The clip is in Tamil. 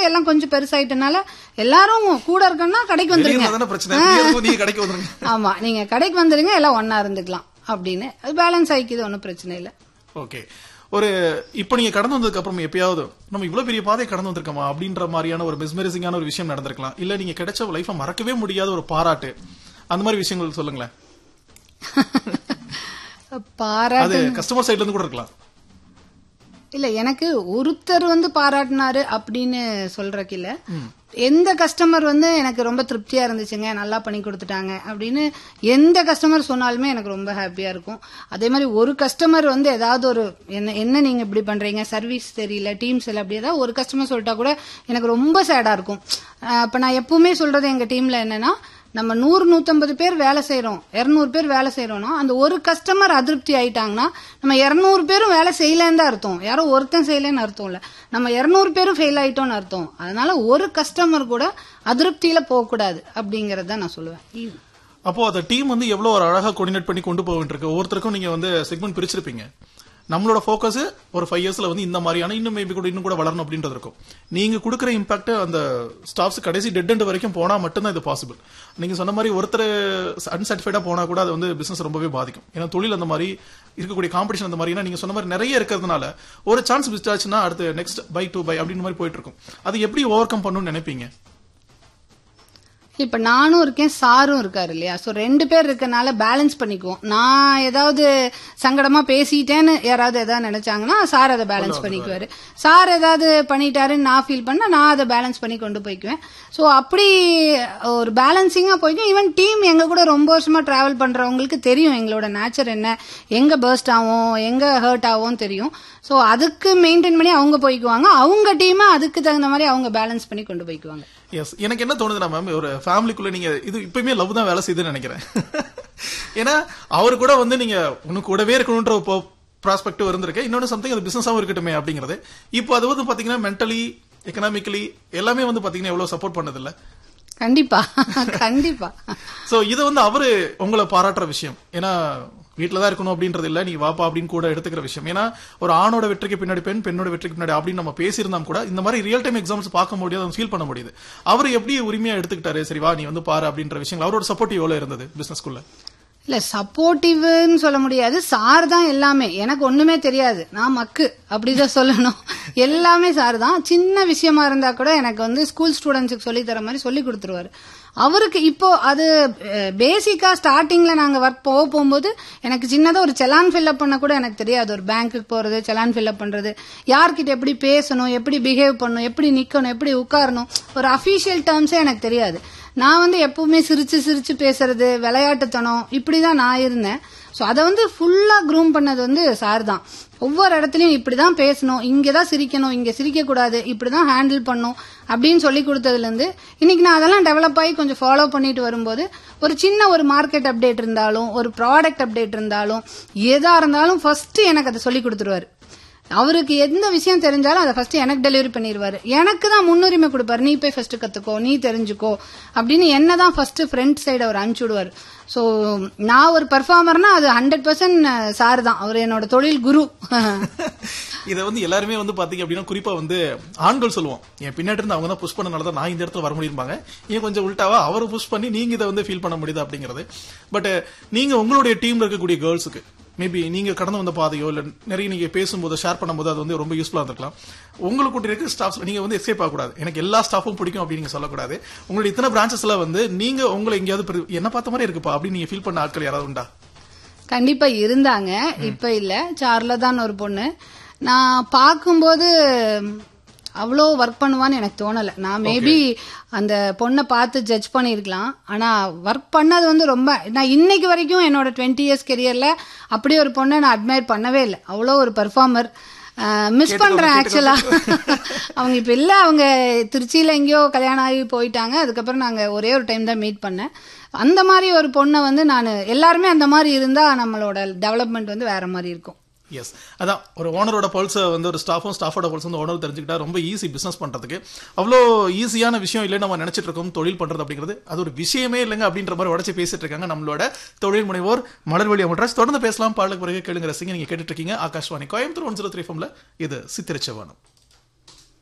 எல்லாம் கொஞ்சம் பெருசாயிட்டனால எல்லாரும் கூட இருக்கணும்னா கடைக்கு வந்துருங்க தானே பிரச்சனை இங்கே இருக்கும், நீங்க கடைக்கு வந்துருங்க ஆமா நீங்க கடைக்கு வந்துருங்க எல்லாம் ஒண்ணா இருந்துக்கலாம் அப்படின்னு அது பேலன்ஸ் ஆயிக்குது ஒன்றும் பிரச்சனை இல்லை ஓகே ஒரு இப்போ நீங்க கடந்து வந்ததுக்கு அப்புறம் எப்பயாவது நம்ம இவ்வளவு பெரிய பாதையை கடந்து வந்திருக்கோமா அப்படின்ற மாதிரியான ஒரு மெஸ்மரைசிங்கான ஒரு விஷயம் நடந்திருக்கலாம் இல்ல நீங்க கிடைச்ச லைஃபை மறக்கவே முடியாத ஒரு பாராட்டு அந்த மாதிரி விஷயங்கள் சொல்லுங்களேன் பாரா அது கஸ்டமர் சைடுல இருந்து கூட இருக்கலாம் இல்ல எனக்கு ஒருத்தர் வந்து பாராட்டினாரு அப்படின்னு சொல்றக்கு இல்ல எந்த கஸ்டமர் வந்து எனக்கு ரொம்ப திருப்தியா இருந்துச்சுங்க நல்லா பண்ணி கொடுத்துட்டாங்க அப்படின்னு எந்த கஸ்டமர் சொன்னாலுமே எனக்கு ரொம்ப ஹாப்பியா இருக்கும் அதே மாதிரி ஒரு கஸ்டமர் வந்து ஏதாவது ஒரு என்ன என்ன நீங்க இப்படி பண்றீங்க சர்வீஸ் தெரியல டீம்ஸ் இல்லை அப்படி ஏதாவது ஒரு கஸ்டமர் சொல்லிட்டா கூட எனக்கு ரொம்ப சேடா இருக்கும் அஹ் அப்ப நான் எப்பவுமே சொல்றது எங்க டீம்ல என்னன்னா நம்ம நூறு நூத்தம்பது பேர் வேலை செய்யறோம் இருநூறு பேர் வேலை செய்யறோம்னா அந்த ஒரு கஸ்டமர் அதிருப்தி ஆயிட்டாங்கன்னா நம்ம இருநூறு பேரும் வேலை செய்யலன்னு தான் அர்த்தம் யாரோ ஒருத்தன் செய்யலன்னு அர்த்தம் இல்ல நம்ம இருநூறு பேரும் ஃபெயில் ஆயிட்டோம்னு அர்த்தம் அதனால ஒரு கஸ்டமர் கூட அதிருப்தியில போக கூடாது அப்படிங்கறத நான் சொல்லுவேன் இ- அப்போ அந்த டீம் வந்து எவ்வளவு ஒரு அழகா கோஆர்டினேட் பண்ணி கொண்டு போக வேண்டியிருக்கு ஒவ்வொருத்தருக்கும் நீங்க வந்து செக்மெண்ட் பிரிச்சிருப்பீங்க நம்மளோட ஃபோக்கஸ் ஒரு ஃபைவ் இயர்ஸ்ல வந்து இந்த மாதிரியான இன்னும் மேபி கூட இன்னும் கூட வளரணும் அப்படின்றது இருக்கும் நீங்க கொடுக்குற இம்பாக்ட் அந்த ஸ்டாஃப்ஸ் கடைசி டெட் எண்ட் வரைக்கும் போனா மட்டும்தான் இது பாசிபிள் நீங்க சொன்ன மாதிரி ஒருத்தர் அன்சாட்டிஸ்ஃபைடா போனா கூட அது வந்து பிசினஸ் ரொம்பவே பாதிக்கும் ஏன்னா தொழில் அந்த மாதிரி இருக்கக்கூடிய காம்படிஷன் அந்த மாதிரி ஏன்னா நீங்க சொன்ன மாதிரி நிறைய இருக்கிறதுனால ஒரு சான்ஸ் மிஸ் ஆச்சுன்னா அடுத்து நெக்ஸ்ட் பை டூ பை அப்படின்னு மாதிரி போயிட்டு இருக்கும் அது எப்படி ஓவர் கம் பண்ணணும்னு நினைப்பீங்க இப்ப நானும் இருக்கேன் சாரும் இருக்காரு இல்லையா சோ ரெண்டு பேர் இருக்கனால பேலன்ஸ் பண்ணிக்குவோம் நான் ஏதாவது சங்கடமா பேசிட்டேன்னு யாராவது ஏதாவது நினைச்சாங்கன்னா சார் அதை பேலன்ஸ் பண்ணிக்குவாரு சார் ஏதாவது பண்ணிட்டாருன்னு நான் ஃபீல் பண்ணா நான் அதை பேலன்ஸ் பண்ணி கொண்டு போய்க்குவேன் சோ அப்படி ஒரு பேலன்சிங்கா போய்க்கும் ஈவன் டீம் எங்க கூட ரொம்ப வருஷமா டிராவல் பண்றவங்களுக்கு தெரியும் எங்களோட நேச்சர் என்ன எங்க பர்ஸ்ட் ஆகும் எங்க ஹர்ட் ஆகும் தெரியும் சோ அதுக்கு மெயின்டைன் பண்ணி அவங்க போய்க்குவாங்க அவங்க டீமை அதுக்கு தகுந்த மாதிரி அவங்க பேலன்ஸ் பண்ணி கொண்டு போய்க்குவாங்க எஸ் எனக்கு என்ன தோணுதுன்னா மேம் ஒரு ஃபேமிலிக்குள்ள நீங்க இது இப்பயுமே லவ் தான் வேலை செய்யுதுன்னு நினைக்கிறேன் ஏன்னா அவரு கூட வந்து நீங்க உனக்கு கூடவே இருக்கணும்ன்ற ஒரு ப்ராஸ்பெக்டிவ் இருந்திருக்கு இன்னொன்னு சம்திங் அது பிசினஸாவும் இருக்கட்டுமே அப்படிங்கிறது இப்போ அது வந்து பாத்தீங்கன்னா மென்டலி எக்கனாமிக்கலி எல்லாமே வந்து பாத்தீங்கன்னா எவ்வளவு சப்போர்ட் பண்ணது இல்ல கண்டிப்பா கண்டிப்பா சோ இது வந்து அவரு உங்களை பாராட்டுற விஷயம் ஏன்னா வீட்டில தான் இருக்கணும் அப்படின்றது இல்ல நீ வாப்பா அப்படின்னு கூட எடுத்துக்கிற விஷயம் ஏன்னா ஒரு ஆணோட வெற்றிக்கு பின்னாடி பெண் பெண்ணோட வெற்றிக்கு பின்னாடி அப்படின்னு நம்ம பேசியிருந்தா கூட இந்த மாதிரி ரியல் டைம் எக்ஸாம்ஸ் பார்க்க முடியாது ஃபீல் பண்ண முடியுது அவர் எப்படி உரிமையா எடுத்துக்கிட்டாரு சரி வா நீ வந்து பாரு அப்படின்ற விஷயங்கள் அவரோட சப்போர்ட் எவ்வளவு இருந்தது பிசினஸ்க்குள்ள இல்ல சப்போர்ட்டிவ்னு சொல்ல முடியாது சார் தான் எல்லாமே எனக்கு ஒண்ணுமே தெரியாது நான் மக்கு அப்படிதான் சொல்லணும் எல்லாமே சார் தான் சின்ன விஷயமா இருந்தா கூட எனக்கு வந்து ஸ்கூல் ஸ்டூடெண்ட்ஸுக்கு சொல்லி தர மாதிரி சொல்லி கொடுத்துருவாரு அவருக்கு இப்போ அது பேசிக்கா ஸ்டார்டிங்ல நாங்க ஒர்க் போக போகும்போது எனக்கு சின்னதா ஒரு செலான் ஃபில்அப் பண்ண கூட எனக்கு தெரியாது ஒரு பேங்க்குக்கு போறது செலான் ஃபில்அப் பண்றது யார்கிட்ட எப்படி பேசணும் எப்படி பிஹேவ் பண்ணணும் எப்படி நிக்கணும் எப்படி உட்காரணும் ஒரு அபிஷியல் டேர்ம்ஸே எனக்கு தெரியாது நான் வந்து எப்பவுமே சிரிச்சு சிரிச்சு பேசுறது விளையாட்டுத்தனம் இப்படிதான் நான் இருந்தேன் சோ அதை வந்து ஃபுல்லா க்ரூம் பண்ணது வந்து சார் தான் ஒவ்வொரு இடத்துலயும் இப்படிதான் பேசணும் இங்கதான் சிரிக்கணும் இங்க சிரிக்க கூடாது இப்படிதான் ஹேண்டில் பண்ணும் அப்படின்னு சொல்லி கொடுத்ததுல இருந்து இன்னைக்கு நான் அதெல்லாம் டெவலப் ஆகி கொஞ்சம் ஃபாலோ பண்ணிட்டு வரும்போது ஒரு சின்ன ஒரு மார்க்கெட் அப்டேட் இருந்தாலும் ஒரு ப்ராடக்ட் அப்டேட் இருந்தாலும் எதா இருந்தாலும் ஃபர்ஸ்ட் எனக்கு அதை சொல்லி கொடுத்துருவாரு அவருக்கு எந்த விஷயம் தெரிஞ்சாலும் அதை ஃபர்ஸ்ட் எனக்கு டெலிவரி பண்ணிடுவாரு எனக்கு தான் முன்னுரிமை கொடுப்பாரு நீ போய் ஃபர்ஸ்ட் கத்துக்கோ நீ தெரிஞ்சுக்கோ அப்படின்னு என்ன தான் ஃபர்ஸ்ட் ஃப்ரண்ட் சைடு அவர் அனுப்பிச்சு விடுவாரு ஸோ நான் ஒரு பெர்ஃபார்மர்னா அது ஹண்ட்ரட் பர்சன்ட் சார் தான் அவர் என்னோட தொழில் குரு இதை வந்து எல்லாருமே வந்து பாத்தீங்க அப்படின்னா குறிப்பா வந்து ஆண்கள் சொல்லுவோம் என் பின்னாடி இருந்து அவங்க தான் புஷ் பண்ணனால தான் நான் இந்த இடத்துல வர முடியும்பாங்க ஏன் கொஞ்சம் உள்டாவா அவர் புஷ் பண்ணி நீங்க இதை வந்து ஃபீல் பண்ண முடியுது அப்படிங்கிறது பட் நீங்க உங்களுடைய டீம்ல இருக்கக்கூடிய கேர்ள்ஸுக்கு மேபி நீங்க கடந்து வந்த பாதையோ இல்ல நிறைய நீங்க பேசும்போது ஷேர் பண்ணும்போது அது வந்து ரொம்ப யூஸ்ஃபுல்லா இருந்திருக்கலாம் உங்களுக்கு இருக்க ஸ்டாஃப்ஸ் நீங்க வந்து எஸ்கேப் ஆகக்கூடாது எனக்கு எல்லா ஸ்டாஃபும் பிடிக்கும் அப்படின்னு நீங்க சொல்லக்கூடாது உங்களுடைய இத்தனை பிரான்ச்சஸ்ல வந்து நீங்க உங்களை எங்கேயாவது பிரி- என்ன பார்த்த மாதிரி இருக்குப்பா அப்படின்னு நீங்க ஃபீல் பண்ண ஆட்கள் யாராவது உண்டா கண்டிப்பா இருந்தாங்க இப்ப இல்ல சார்ல தான் ஒரு பொண்ணு நான் பார்க்கும்போது அவ்வளோ ஒர்க் பண்ணுவான்னு எனக்கு தோணல நான் மேபி அந்த பொண்ணை பார்த்து ஜட்ஜ் பண்ணியிருக்கலாம் ஆனா ஒர்க் பண்ணது வந்து ரொம்ப நான் இன்னைக்கு வரைக்கும் என்னோட டுவெண்ட்டி இயர்ஸ் கெரியர்ல அப்படி ஒரு பொண்ணை நான் அட்மையர் பண்ணவே இல்லை அவ்வளோ ஒரு பெர்ஃபார்மர் மிஸ் பண்றேன் ஆக்சுவலா அவங்க இப்ப இல்ல அவங்க திருச்சியில எங்கேயோ கல்யாணம் ஆகி போயிட்டாங்க அதுக்கப்புறம் நாங்க ஒரே ஒரு டைம் தான் மீட் பண்ணேன் அந்த மாதிரி ஒரு பொண்ணை வந்து நான் எல்லாருமே அந்த மாதிரி இருந்தா நம்மளோட டெவலப்மெண்ட் வந்து வேற மாதிரி இருக்கும் எஸ் அதான் ஒரு ஓனரோட பல்ஸை வந்து ஒரு ஸ்டாஃபும் ஸ்டாஃபோட பல்ஸ் வந்து ஓனர் தெரிஞ்சுக்கிட்டா ரொம்ப ஈஸி பிசினஸ் பண்றதுக்கு அவ்வளோ ஈஸியான விஷயம் இல்லை நம்ம நினைச்சிட்டு இருக்கோம் தொழில் பண்றது அப்படிங்கிறது அது ஒரு விஷயமே இல்லைங்க அப்படின்ற மாதிரி உடச்சு பேசிட்டு இருக்காங்க நம்மளோட தொழில் முனைவோர் மலர்வழி அமர்ராஜ் தொடர்ந்து பேசலாம் பாடலுக்கு பிறகு கேளுங்க ரசிங்க நீங்க கேட்டுட்டு இருக்கீங்க Akashvani Coimbatore one zero three இது சித்திரச்சவானம்